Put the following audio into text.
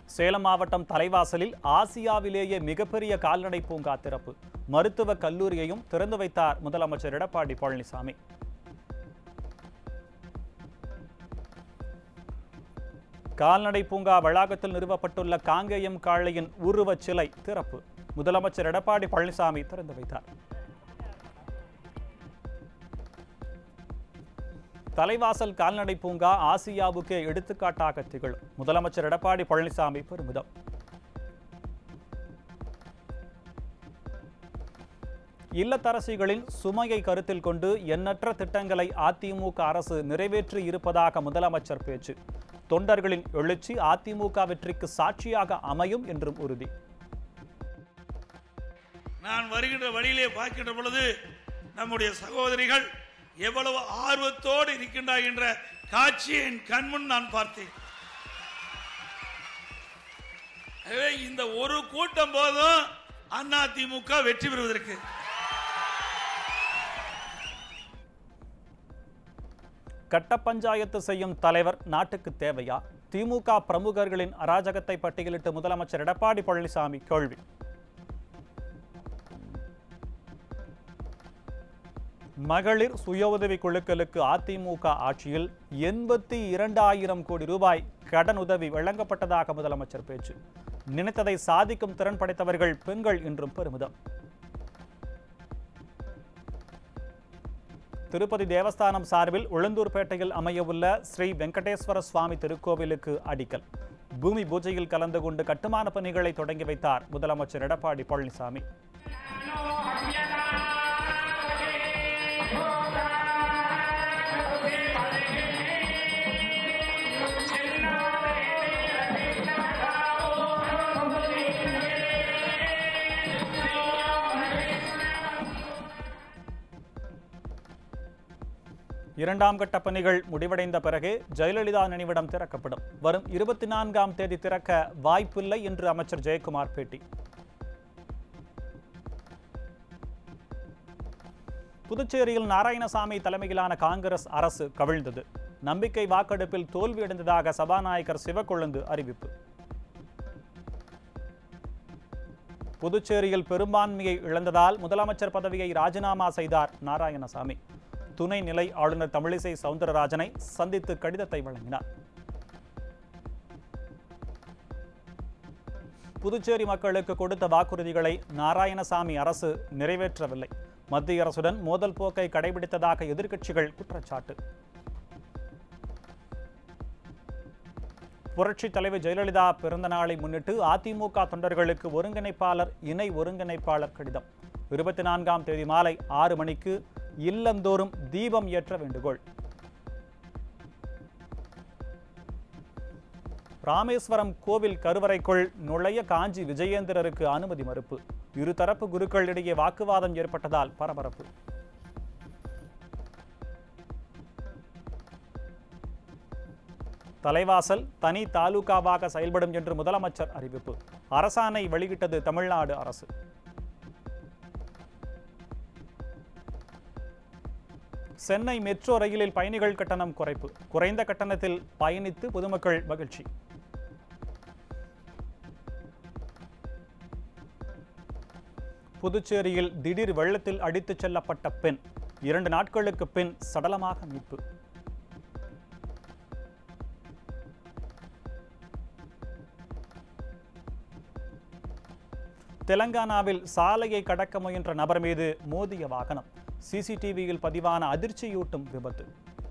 சேலம் மாவட்டம் தலைவாசலில் ஆசியாவிலேயே மிகப்பெரிய கால்நடை பூங்கா திறப்பு மருத்துவக் கல்லூரியையும் திறந்து வைத்தார் முதலமைச்சர் எடப்பாடி பழனிசாமி கால்நடை பூங்கா வளாகத்தில் நிறுவப்பட்டுள்ள காங்கேயம் காளையின் உருவச் சிலை திறப்பு முதலமைச்சர் எடப்பாடி பழனிசாமி திறந்து வைத்தார் தலைவாசல் கால்நடை பூங்கா ஆசியாவுக்கே எடுத்துக்காட்டாக திகழும் முதலமைச்சர் எடப்பாடி பழனிசாமி பெருமிதம் இல்லத்தரசிகளின் சுமையை கருத்தில் கொண்டு எண்ணற்ற திட்டங்களை அதிமுக அரசு நிறைவேற்றி இருப்பதாக முதலமைச்சர் பேச்சு தொண்டர்களின் எழுச்சி அதிமுக வெற்றிக்கு சாட்சியாக அமையும் என்றும் உறுதி நான் வருகின்ற வழியிலே பார்க்கின்ற பொழுது நம்முடைய சகோதரிகள் எவ்வளவு ஆர்வத்தோடு இருக்கின்றார் என்ற காட்சியை என் கண்முன் நான் பார்த்தேன் எனவே இந்த ஒரு கூட்டம் போதும் அதிமுக வெற்றி பெறுவதற்கு கட்ட பஞ்சாயத்து செய்யும் தலைவர் நாட்டுக்கு தேவையா திமுக பிரமுகர்களின் அராஜகத்தை பட்டியலிட்டு முதலமைச்சர் எடப்பாடி பழனிசாமி கேள்வி மகளிர் சுய உதவி குழுக்களுக்கு அதிமுக ஆட்சியில் எண்பத்தி இரண்டாயிரம் கோடி ரூபாய் கடன் உதவி வழங்கப்பட்டதாக முதலமைச்சர் பேச்சு நினைத்ததை சாதிக்கும் திறன் படைத்தவர்கள் பெண்கள் என்றும் பெருமிதம் திருப்பதி தேவஸ்தானம் சார்பில் உளுந்தூர்பேட்டையில் அமையவுள்ள ஸ்ரீ வெங்கடேஸ்வர சுவாமி திருக்கோவிலுக்கு அடிக்கல் பூமி பூஜையில் கலந்து கொண்டு கட்டுமான பணிகளை தொடங்கி வைத்தார் முதலமைச்சர் எடப்பாடி பழனிசாமி இரண்டாம் கட்ட பணிகள் முடிவடைந்த பிறகு ஜெயலலிதா நினைவிடம் திறக்கப்படும் வரும் இருபத்தி நான்காம் தேதி திறக்க வாய்ப்பில்லை என்று அமைச்சர் ஜெயக்குமார் பேட்டி புதுச்சேரியில் நாராயணசாமி தலைமையிலான காங்கிரஸ் அரசு கவிழ்ந்தது நம்பிக்கை வாக்கெடுப்பில் தோல்வியடைந்ததாக சபாநாயகர் சிவக்கொழுந்து அறிவிப்பு புதுச்சேரியில் பெரும்பான்மையை இழந்ததால் முதலமைச்சர் பதவியை ராஜினாமா செய்தார் நாராயணசாமி துணை நிலை ஆளுநர் தமிழிசை சவுந்தரராஜனை சந்தித்து கடிதத்தை வழங்கினார் புதுச்சேரி மக்களுக்கு கொடுத்த வாக்குறுதிகளை நாராயணசாமி அரசு நிறைவேற்றவில்லை மத்திய அரசுடன் மோதல் போக்கை கடைபிடித்ததாக எதிர்க்கட்சிகள் குற்றச்சாட்டு புரட்சித் தலைவர் ஜெயலலிதா பிறந்த நாளை முன்னிட்டு அதிமுக தொண்டர்களுக்கு ஒருங்கிணைப்பாளர் இணை ஒருங்கிணைப்பாளர் கடிதம் இருபத்தி நான்காம் தேதி மாலை ஆறு மணிக்கு இல்லந்தோறும் தீபம் ஏற்ற வேண்டுகோள் ராமேஸ்வரம் கோவில் கருவறைக்குள் நுழைய காஞ்சி விஜயேந்திரருக்கு அனுமதி மறுப்பு இருதரப்பு குருக்களிடையே வாக்குவாதம் ஏற்பட்டதால் பரபரப்பு தலைவாசல் தனி தாலுகாவாக செயல்படும் என்று முதலமைச்சர் அறிவிப்பு அரசாணை வெளியிட்டது தமிழ்நாடு அரசு சென்னை மெட்ரோ ரயிலில் பயணிகள் கட்டணம் குறைப்பு குறைந்த கட்டணத்தில் பயணித்து பொதுமக்கள் மகிழ்ச்சி புதுச்சேரியில் திடீர் வெள்ளத்தில் அடித்துச் செல்லப்பட்ட பெண் இரண்டு நாட்களுக்கு பின் சடலமாக மீட்பு தெலங்கானாவில் சாலையை கடக்க முயன்ற நபர் மீது மோதிய வாகனம் சிசிடிவியில் பதிவான அதிர்ச்சியூட்டும் விபத்து